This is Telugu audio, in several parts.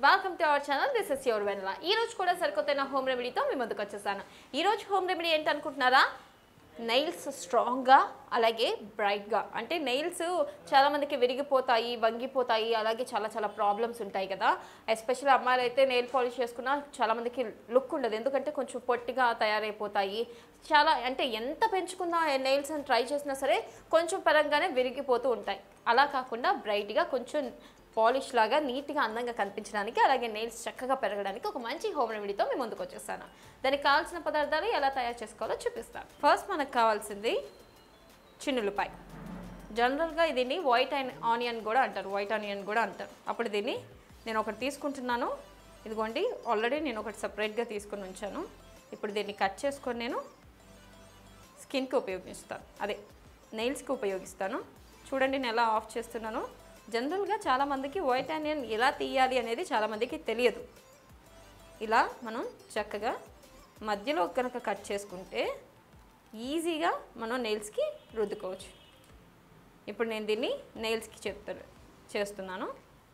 welcome to our channel this is your Vennela ఈ రోజు కూడా సరికొత్త హోమ్ రెమెడీతో మీ ముందుకు వచ్చేసాను ఈ రోజు హోమ్ రెమెడీ ఏంటనుకుంటున్నారా నెయిల్స్ స్ట్రాంగ్గా అలాగే బ్రైట్గా అంటే నెయిల్స్ చాలామందికి విరిగిపోతాయి వంగిపోతాయి అలాగే చాలా చాలా ప్రాబ్లమ్స్ ఉంటాయి కదా ఎస్పెషల్లీ అమ్మాయిలు అయితే నెయిల్ పాలిష్ చేసుకున్నా చాలామందికి లుక్ ఉండదు ఎందుకంటే కొంచెం పొట్టిగా తయారైపోతాయి చాలా అంటే ఎంత పెంచుకున్నా నెయిల్స్ అని ట్రై చేసినా సరే కొంచెం పరంగానే విరిగిపోతూ ఉంటాయి అలా కాకుండా బ్రైట్గా కొంచెం పాలిష్ లాగా నీట్గా అందంగా కనిపించడానికి అలాగే నెయిల్స్ చక్కగా పెరగడానికి ఒక మంచి హోమ్ రెమెడీతో మేము ముందుకు వచ్చేసాను దానికి కావాల్సిన పదార్థాలు ఎలా తయారు చేసుకోవాలో చూపిస్తాను ఫస్ట్ మనకు కావాల్సింది చిన్నులపాయ జనరల్గా దీన్ని వైట్ అండ్ ఆనియన్ కూడా అంటారు వైట్ ఆనియన్ కూడా అంటారు అప్పుడు దీన్ని నేను ఒకటి తీసుకుంటున్నాను ఇదిగోండి ఆల్రెడీ నేను ఒకటి సపరేట్గా తీసుకొని ఉంచాను ఇప్పుడు దీన్ని కట్ చేసుకొని నేను స్కిన్కి ఉపయోగిస్తాను అదే నెయిల్స్కి ఉపయోగిస్తాను చూడండి నేను ఎలా ఆఫ్ చేస్తున్నాను జనరల్గా చాలామందికి వైట్ ఆనియన్ ఎలా తీయాలి అనేది చాలామందికి తెలియదు ఇలా మనం చక్కగా మధ్యలో కనుక కట్ చేసుకుంటే ఈజీగా మనం నెయిల్స్కి రుద్దుకోవచ్చు ఇప్పుడు నేను దీన్ని నెయిల్స్కి చెప్తాను చేస్తున్నాను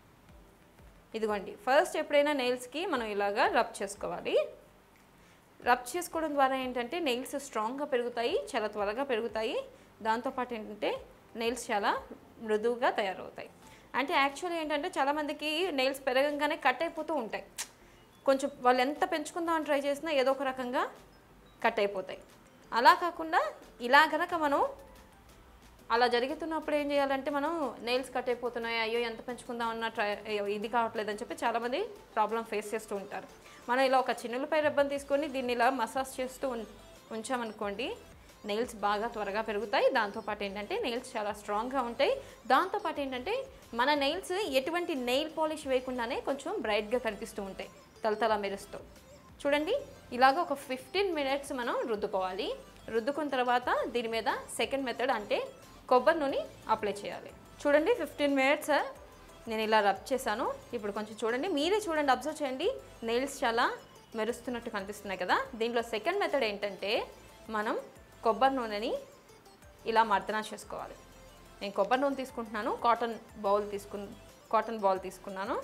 ఇదిగోండి ఫస్ట్ ఎప్పుడైనా నెయిల్స్కి మనం ఇలాగా రబ్ చేసుకోవాలి రబ్ చేసుకోవడం ద్వారా ఏంటంటే నెయిల్స్ స్ట్రాంగ్గా పెరుగుతాయి చాలా త్వరగా పెరుగుతాయి దాంతోపాటు ఏంటంటే నెయిల్స్ చాలా మృదువుగా తయారవుతాయి అంటే యాక్చువల్లీ ఏంటంటే చాలామందికి నెయిల్స్ పెరగంగానే కట్ అయిపోతూ ఉంటాయి కొంచెం వాళ్ళు ఎంత పెంచుకుందామని ట్రై చేసినా ఏదో ఒక రకంగా కట్ అయిపోతాయి అలా కాకుండా ఇలా గనక మనం అలా జరుగుతున్నప్పుడు ఏం చేయాలంటే మనం నెయిల్స్ కట్ అయిపోతున్నాయి అయ్యో ఎంత పెంచుకుందామన్నా ట్రై అయ్యో ఇది కావట్లేదు అని చెప్పి చాలామంది ప్రాబ్లం ఫేస్ చేస్తూ ఉంటారు మనం ఇలా ఒక చిన్నులపై రబ్బన్ తీసుకొని దీన్ని ఇలా మసాజ్ చేస్తూ ఉం- ఉంచామనుకోండి నెయిల్స్ బాగా త్వరగా పెరుగుతాయి దాంతోపాటు ఏంటంటే నెయిల్స్ చాలా స్ట్రాంగ్గా ఉంటాయి దాంతోపాటు ఏంటంటే మన నెయిల్స్ ఎటువంటి నెయిల్ పాలిష్ వేయకుండానే కొంచెం బ్రైట్గా కనిపిస్తూ ఉంటాయి తలతల మెరుస్తూ చూడండి ఇలాగ ఒక ఫిఫ్టీన్ మినిట్స్ మనం రుద్దుకోవాలి రుద్దుకున్న తర్వాత దీని మీద సెకండ్ మెథడ్ అంటే కొబ్బరి నూనె అప్లై చేయాలి చూడండి ఫిఫ్టీన్ మినిట్స్ నేను ఇలా రబ్ చేశాను ఇప్పుడు కొంచెం చూడండి మీరే చూడండి అబ్జర్వ్ చేయండి నెయిల్స్ చాలా మెరుస్తున్నట్టు కనిపిస్తున్నాయి కదా దీంట్లో సెకండ్ మెథడ్ ఏంటంటే మనం కొబ్బరి నూనెని ఇలా మర్దనా చేసుకోవాలి నేను కొబ్బరి నూనె తీసుకుంటున్నాను కాటన్ బౌల్ తీసుకు కాటన్ బౌల్ తీసుకున్నాను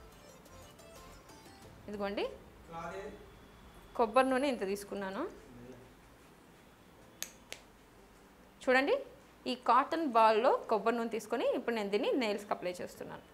ఇదిగోండి కొబ్బరి నూనె ఇంత తీసుకున్నాను చూడండి ఈ కాటన్ బాల్లో కొబ్బరి నూనె తీసుకొని ఇప్పుడు నేను దీన్ని నెయిల్స్కి అప్లై చేస్తున్నాను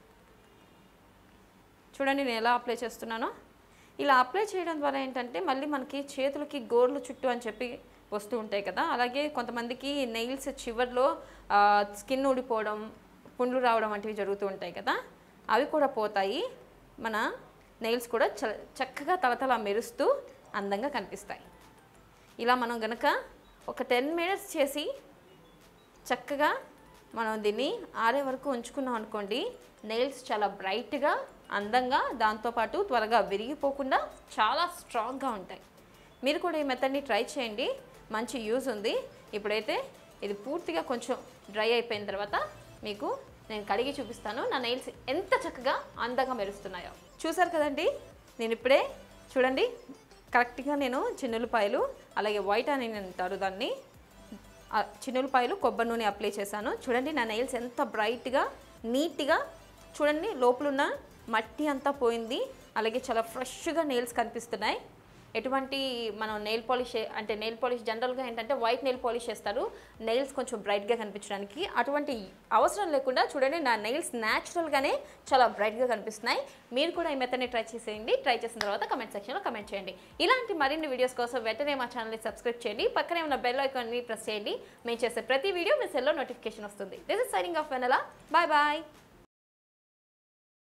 చూడండి నేను ఎలా అప్లై చేస్తున్నానో ఇలా అప్లై చేయడం ద్వారా ఏంటంటే మళ్ళీ మనకి చేతులకి గోర్లు చుట్టూ అని చెప్పి వస్తూ ఉంటాయి కదా అలాగే కొంతమందికి నెయిల్స్ చివర్లో స్కిన్ ఊడిపోవడం పుండ్లు రావడం వంటివి జరుగుతూ ఉంటాయి కదా అవి కూడా పోతాయి మన నెయిల్స్ కూడా చ చక్కగా తలతల మెరుస్తూ అందంగా కనిపిస్తాయి ఇలా మనం గనక ఒక టెన్ మినిట్స్ చేసి చక్కగా మనం దీన్ని ఆరే వరకు ఉంచుకున్నాం అనుకోండి నెయిల్స్ చాలా బ్రైట్గా అందంగా దాంతోపాటు త్వరగా విరిగిపోకుండా చాలా స్ట్రాంగ్గా ఉంటాయి మీరు కూడా ఈ మెథడ్ని ట్రై చేయండి మంచి యూజ్ ఉంది ఇప్పుడైతే ఇది పూర్తిగా కొంచెం డ్రై అయిపోయిన తర్వాత మీకు నేను కడిగి చూపిస్తాను నా నెయిల్స్ ఎంత చక్కగా అందంగా మెరుస్తున్నాయో చూసారు కదండి నేను ఇప్పుడే చూడండి కరెక్ట్గా నేను చిన్నులపాయలు అలాగే వైట్ అని అంటారు దాన్ని ఆ చిన్నులపాయలు కొబ్బరి నూనె అప్లై చేశాను చూడండి నా నెయిల్స్ ఎంత బ్రైట్గా నీట్గా చూడండి లోపలున్న మట్టి అంతా పోయింది అలాగే చాలా ఫ్రెష్గా నెయిల్స్ కనిపిస్తున్నాయి ఎటువంటి మనం నెయిల్ పాలిష్ అంటే నెయిల్ పాలిష్ జనరల్గా ఏంటంటే వైట్ నెయిల్ పాలిష్ చేస్తారు నెయిల్స్ కొంచెం బ్రైట్గా కనిపించడానికి అటువంటి అవసరం లేకుండా చూడండి నా నెయిల్స్ న్యాచురల్గానే చాలా బ్రైట్గా కనిపిస్తున్నాయి మీరు కూడా ఈ మెథడ్ని ట్రై చేసేయండి ట్రై చేసిన తర్వాత కమెంట్ సెక్షన్లో కమెంట్ చేయండి ఇలాంటి మరిన్ని వీడియోస్ కోసం వెంటనే మా ఛానల్ని సబ్స్క్రైబ్ చేయండి పక్కనే ఉన్న బెల్ ఐకాన్ని ప్రెస్ చేయండి మేము చేసే ప్రతి వీడియో మీ సెల్లో నోటిఫికేషన్ వస్తుంది this is signing off Vennela bye bye